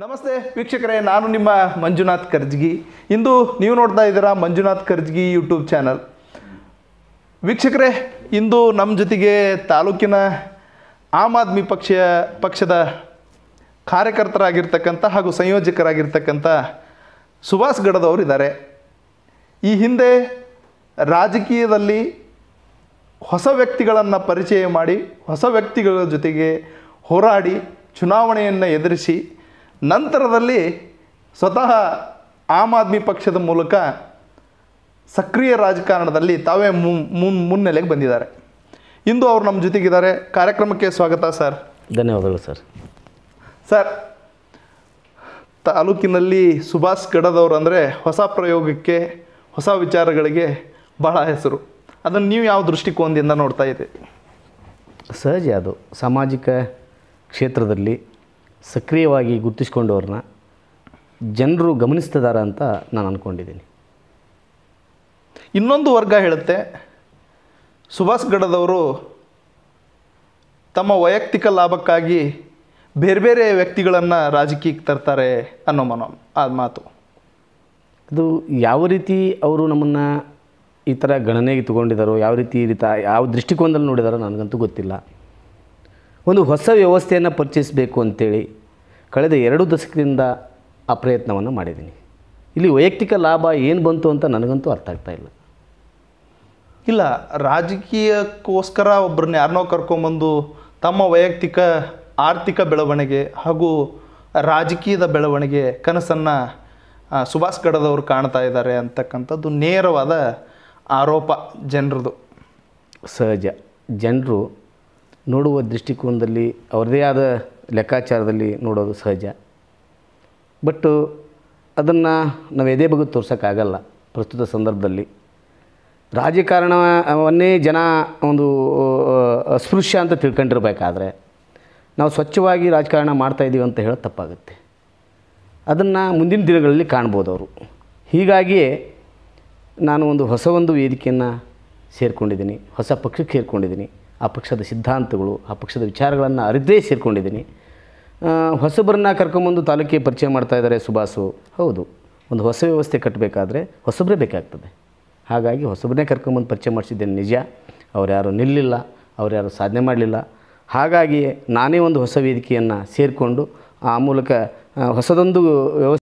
ನಮಸ್ತೆ ವೀಕ್ಷಕರೇ ನಾನು ನಿಮ್ಮ ಮಂಜುನಾಥ್ ಕರ್ಜ್ಗಿ ಇಂದು ನೀವು ನೋಡ್ತಾ ಇದ್ದೀರಾ ಮಂಜುನಾಥ್ ಕರ್ಜ್ಗಿ ಯೂಟ್ಯೂಬ್ ಚಾನಲ್ ವೀಕ್ಷಕರೇ ಇಂದು ನಮ್ಮ ಜೊತೆಗೆ ತಾಲೂಕಿನ ಆಮ್ ಆದ್ಮಿ ಪಕ್ಷ ಪಕ್ಷದ ಕಾರ್ಯಕರ್ತರಾಗಿರ್ತಕ್ಕಂಥ ಹಾಗೂ ಸಂಯೋಜಕರಾಗಿರ್ತಕ್ಕಂಥ ಸುಭಾಷ್ ಗಡದವರು ಇದ್ದಾರೆ ಈ ಹಿಂದೆ ರಾಜಕೀಯದಲ್ಲಿ ಹೊಸ ವ್ಯಕ್ತಿಗಳನ್ನು ಪರಿಚಯ ಮಾಡಿ ಹೊಸ ವ್ಯಕ್ತಿಗಳ ಜೊತೆಗೆ ಹೋರಾಡಿ ಚುನಾವಣೆಯನ್ನು ಎದುರಿಸಿ ನಂತರದಲ್ಲಿ ಸ್ವತಃ ಆಮ್ ಆದ್ಮಿ ಪಕ್ಷದ ಮೂಲಕ ಸಕ್ರಿಯ ರಾಜಕಾರಣದಲ್ಲಿ ತಾವೇ ಮುನ್ ಮುನ್ನೆಲೆಗೆ ಬಂದಿದ್ದಾರೆ ಇಂದು ಅವರು ನಮ್ಮ ಜೊತೆಗಿದ್ದಾರೆ ಕಾರ್ಯಕ್ರಮಕ್ಕೆ ಸ್ವಾಗತ ಸರ್ ಧನ್ಯವಾದಗಳು ಸರ್ ಸರ್ ತಾಲೂಕಿನಲ್ಲಿ ಸುಭಾಷ್ ಗಡದವರು ಅಂದರೆ ಹೊಸ ಪ್ರಯೋಗಕ್ಕೆ ಹೊಸ ವಿಚಾರಗಳಿಗೆ ಬಹಳ ಹೆಸರು ಅದನ್ನು ನೀವು ಯಾವ ದೃಷ್ಟಿಕೋನದಿಂದ ನೋಡ್ತಾ ಇದ್ದೀರಿ ಸಹಜ ಅದು ಸಾಮಾಜಿಕ ಕ್ಷೇತ್ರದಲ್ಲಿ ಸಕ್ರಿಯವಾಗಿ ಗುರುತಿಸ್ಕೊಂಡವ್ರನ್ನ ಜನರು ಗಮನಿಸ್ತಿದ್ದಾರೆ ಅಂತ ನಾನು ಅಂದ್ಕೊಂಡಿದ್ದೀನಿ ಇನ್ನೊಂದು ವರ್ಗ ಹೇಳುತ್ತೆ ಸುಭಾಷ್ ಗಡದವರು ತಮ್ಮ ವೈಯಕ್ತಿಕ ಲಾಭಕ್ಕಾಗಿ ಬೇರೆ ಬೇರೆ ವ್ಯಕ್ತಿಗಳನ್ನು ರಾಜಕೀಯಕ್ಕೆ ತರ್ತಾರೆ ಅನ್ನೋ ಮನೋ ಆ ಮಾತು ಅದು ಯಾವ ರೀತಿ ಅವರು ನಮ್ಮನ್ನು ಈ ಥರ ಗಣನೆಗೆ ತಗೊಂಡಿದ್ದಾರೋ ಯಾವ ರೀತಿ ಈ ರೀತಿ ಯಾವ ದೃಷ್ಟಿಕೋನದಲ್ಲಿ ನೋಡಿದಾರೋ ನನಗಂತೂ ಗೊತ್ತಿಲ್ಲ ಒಂದು ಹೊಸ ವ್ಯವಸ್ಥೆಯನ್ನು ಪರಿಚಯಿಸಬೇಕು ಅಂತೇಳಿ ಕಳೆದ ಎರಡು ದಶಕದಿಂದ ಆ ಪ್ರಯತ್ನವನ್ನು ಮಾಡಿದ್ದೀನಿ ಇಲ್ಲಿ ವೈಯಕ್ತಿಕ ಲಾಭ ಏನು ಬಂತು ಅಂತ ನನಗಂತೂ ಅರ್ಥ ಆಗ್ತಾ ಇಲ್ಲ ಇಲ್ಲ ರಾಜಕೀಯಕ್ಕೋಸ್ಕರ ಒಬ್ಬರನ್ನ ಯಾರನ್ನೋ ಕರ್ಕೊಂಬಂದು ತಮ್ಮ ವೈಯಕ್ತಿಕ ಆರ್ಥಿಕ ಬೆಳವಣಿಗೆ ಹಾಗೂ ರಾಜಕೀಯದ ಬೆಳವಣಿಗೆ ಕನಸನ್ನು ಸುಭಾಷ್ ಗಡದವರು ಕಾಣ್ತಾ ಇದ್ದಾರೆ ಅಂತಕ್ಕಂಥದ್ದು ನೇರವಾದ ಆರೋಪ ಜನರದು ಸಹಜ ಜನರು ನೋಡುವ ದೃಷ್ಟಿಕೋನದಲ್ಲಿ ಅವ್ರದ್ದೇ ಆದ ಲೆಕ್ಕಾಚಾರದಲ್ಲಿ ನೋಡೋದು ಸಹಜ ಬಟ್ಟು ಅದನ್ನು ನಾವು ಎದೆ ಬಗ್ಗೆ ತೋರ್ಸೋಕ್ಕಾಗಲ್ಲ ಪ್ರಸ್ತುತ ಸಂದರ್ಭದಲ್ಲಿ ರಾಜಕಾರಣವನ್ನೇ ಜನ ಒಂದು ಅಸ್ಪೃಶ್ಯ ಅಂತ ತಿಳ್ಕೊಂಡಿರ್ಬೇಕಾದ್ರೆ ನಾವು ಸ್ವಚ್ಛವಾಗಿ ರಾಜಕಾರಣ ಮಾಡ್ತಾಯಿದ್ದೀವಿ ಅಂತ ಹೇಳೋದು ತಪ್ಪಾಗುತ್ತೆ ಅದನ್ನು ಮುಂದಿನ ದಿನಗಳಲ್ಲಿ ಕಾಣ್ಬೋದು ಅವರು ಹೀಗಾಗಿಯೇ ನಾನು ಒಂದು ಹೊಸ ಒಂದು ವೇದಿಕೆಯನ್ನು ಸೇರಿಕೊಂಡಿದ್ದೀನಿ ಹೊಸ ಪಕ್ಷಕ್ಕೆ ಸೇರಿಕೊಂಡಿದ್ದೀನಿ ಆ ಪಕ್ಷದ ಸಿದ್ಧಾಂತಗಳು ಆ ಪಕ್ಷದ ವಿಚಾರಗಳನ್ನು ಅರಿದೇ ಸೇರಿಕೊಂಡಿದ್ದೀನಿ ಆ, ಹೊಸಬರನ್ನ ಕರ್ಕೊಂಬಂದು ತಾಲೂಕಿಗೆ ಪರಿಚಯ ಮಾಡ್ತಾ ಇದ್ದಾರೆ ಸುಭಾಸು ಹೌದು ಒಂದು ಹೊಸ ವ್ಯವಸ್ಥೆ ಕಟ್ಟಬೇಕಾದ್ರೆ ಹೊಸಬರೇ ಬೇಕಾಗ್ತದೆ ಹಾಗಾಗಿ ಹೊಸಬರನ್ನೇ ಕರ್ಕೊಂಬಂದು ಪರಿಚಯ ಮಾಡಿಸಿದ್ದೇನೆ ನಿಜ ಅವ್ರು ಯಾರು ನಿಲ್ಲಿಲ್ಲ ಅವ್ರು ಯಾರು ಸಾಧನೆ ಮಾಡಲಿಲ್ಲ ಹಾಗಾಗಿ ನಾನೇ ಒಂದು ಹೊಸ ವೇದಿಕೆಯನ್ನು ಸೇರಿಕೊಂಡು ಆ ಮೂಲಕ ಆ, ಹೊಸದೊಂದು ವ್ಯವಸ್ಥೆ